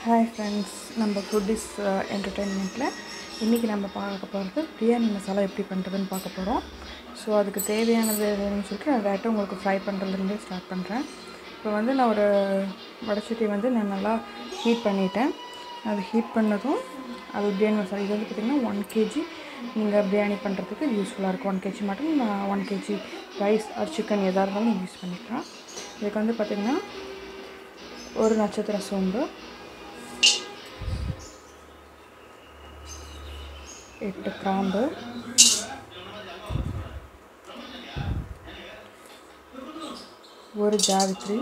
hi friends நம்ம foodies என்டர்டெயின்மெண்ட்டில் இன்றைக்கி நம்ம பார்க்க போகிறது பிரியாணி மசாலா எப்படி பண்ணுறதுன்னு பார்க்க போகிறோம் ஸோ அதுக்கு தேவையானது வேணும்னு சொல்லிட்டு நான் டேரெக்டாக உங்களுக்கு ஃப்ரை பண்ணுறதுலேருந்தே ஸ்டார்ட் பண்ணுறேன் இப்போ வந்து நான் ஒரு வடச்சட்டி வந்து நான் நல்லா ஹீட் பண்ணிட்டேன் அது ஹீட் பண்ணதும் அது பிரியாணி மசாலா இது வந்து பார்த்திங்கன்னா ஒன் கேஜி நீங்கள் பிரியாணி பண்ணுறதுக்கு யூஸ்ஃபுல்லாக இருக்கும் ஒன் கேஜி மட்டன் நான் one KG rice or chicken எதாக இருந்தாலும் யூஸ் பண்ணிக்கலாம் இதுக்கு வந்து பார்த்திங்கன்னா ஒரு நட்சத்திர சோம்பு எட்டு கிராம்பு ஒரு ஜாவித்ரி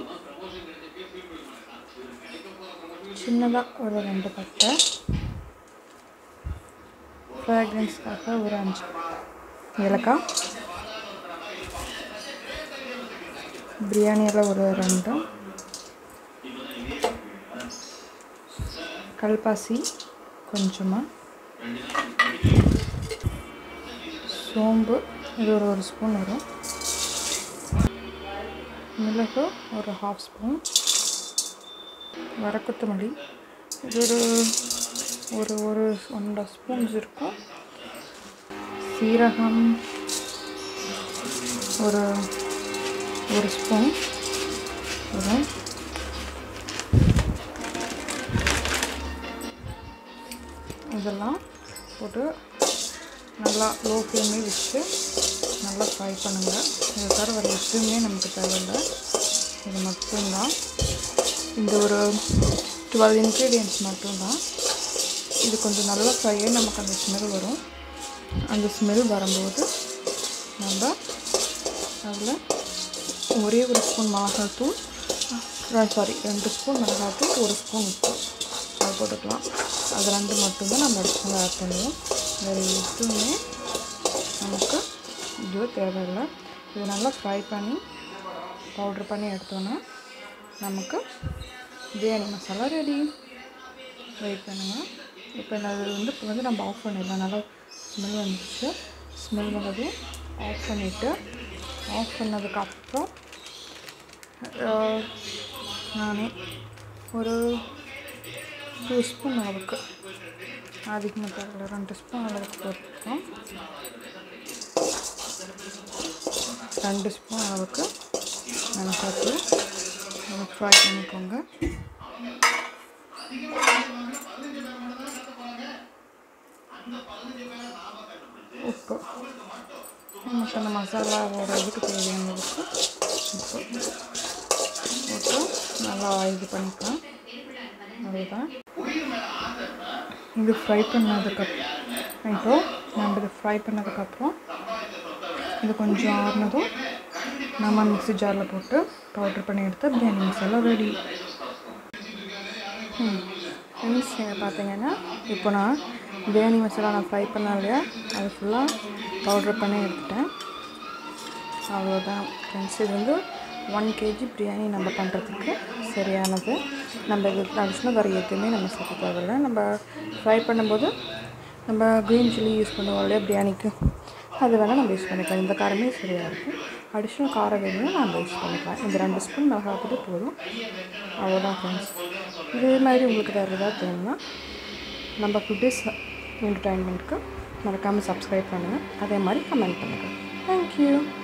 சின்னதாக ஒரு ரெண்டு பட்டை ஃப்ராக்ரன்ஸ்க்காக ஒரு அஞ்சு ஏலக்காய் பிரியாணியில் ஒரு ரெண்டு கல்பாசி கொஞ்சமாக சோம்பு இது ஒரு ஒரு ஸ்பூன் வரும் மிளகு ஒரு ஹாஃப் ஸ்பூன் வரக்கொத்தமல்லி இது ஒரு ஒரு ஒரு ஒன்றரை ஸ்பூன்ஸ் இருக்கும் சீரகம் ஒரு ஒரு ஸ்பூன் வரும் இதெல்லாம் போட்டு நல்லா லோ ஃப்ளேமே வச்சு நல்லா ஃப்ரை பண்ணுங்கள் இதை தவிர வேறு எதுவுமே நமக்கு தேவையில்லை இது மட்டும்தான் இந்த ஒரு டுவெல் இன்க்ரீடியன்ட்ஸ் மட்டும்தான் இது கொஞ்சம் நல்லா ஃப்ரை ஆகி நமக்கு அந்த ஸ்மெல் வரும் அந்த ஸ்மெல் வரும்போது நம்ம அதில் ஒரே ஒரு ஸ்பூன் மிளகாத்தூள் சாரி ரெண்டு ஸ்பூன் மிளகாத்தூள் ஒரு ஸ்பூன் உப்பு அது போட்டுக்கலாம் அது ரெண்டு மட்டும்தான் நம்ம அடிச்சு ஆட் பண்ணுவோம் வேறு எதுவுமே நமக்கு இது தேவையில்லை இது நல்லா ஃப்ரை பண்ணி பவுட்ரு பண்ணி எடுத்தோன்னா நமக்கு பிரியாணி மசாலா ரெடி வெயிட் பண்ணுங்கள் இப்போ அது வந்து இப்போ வந்து நம்ம ஆஃப் பண்ணிடலாம் நல்லா ஸ்மெல் வந்துச்சு ஸ்மெல் வந்தது ஆஃப் பண்ணிவிட்டு ஆஃப் பண்ணதுக்கப்புறம் நானே ஒரு டூ ஸ்பூன் அளவுக்கு அதிகமாக தேவையில்ல ரெண்டு ஸ்பூன் அளவுக்கு போட்டுருக்கோம் ரெண்டு ஸ்பூன் அளவுக்கு மிளகாத்தூள் ஃப்ரை பண்ணிக்கோங்க உப்பு நமக்கு அந்த மசாலாவோட இதுக்கு தேவையானதுக்கு உப்பு போட்டு நல்லா இது பண்ணிக்கலாம் அவ்வளோதான் இது ஃப்ரை பண்ணதுக்கப்புறம் இப்போ நம்ம இது ஃப்ரை பண்ணதுக்கப்புறம் இது கொஞ்சம் ஆறுனதும் நம்ம மிக்ஸி ஜாரில் போட்டு பவுட்ரு பண்ணி எடுத்து பிரியாணி மசாலா ரெடி ஃப்ரெண்ட்ஸ் பார்த்தீங்கன்னா இப்போ நான் பிரியாணி மசாலா நான் ஃப்ரை பண்ணேன் இல்லையா அது ஃபுல்லாக பவுட்ரு பண்ணி எடுத்துட்டேன் அவ்வளோதான் ஃப்ரெண்ட்ஸ் இது வந்து ஒன் கேஜி பிரியாணி நம்ம பண்ணுறதுக்கு சரியானது நம்ம இது அடிஷ்னல் வேறு எதுவுமே நம்ம சேர்க்க தேவையில்லை நம்ம ஃப்ரை பண்ணும்போது நம்ம க்ரீன் சில்லி யூஸ் பண்ணுவோம் இல்லையா பிரியாணிக்கு அது வேணால் நம்ம யூஸ் பண்ணிக்கலாம் இந்த காரமே சரியாக இருக்கும் அடிஷ்னல் காரம் வேணும்னா நம்ம யூஸ் பண்ணிக்கலாம் இந்த ரெண்டு ஸ்பூன் மிளகாத்தூள் போதும் அவ்வளோதான் ஃப்ரெண்ட்ஸ் இதே மாதிரி உங்களுக்கு வேறு ஏதாவது வேணும்னா நம்ம ஃபுட்டிஸ் என்டர்டைன்மெண்ட்டுக்கு மறக்காமல் சப்ஸ்கிரைப் பண்ணுங்கள் அதே மாதிரி கமெண்ட் பண்ணுங்கள் தேங்க்யூ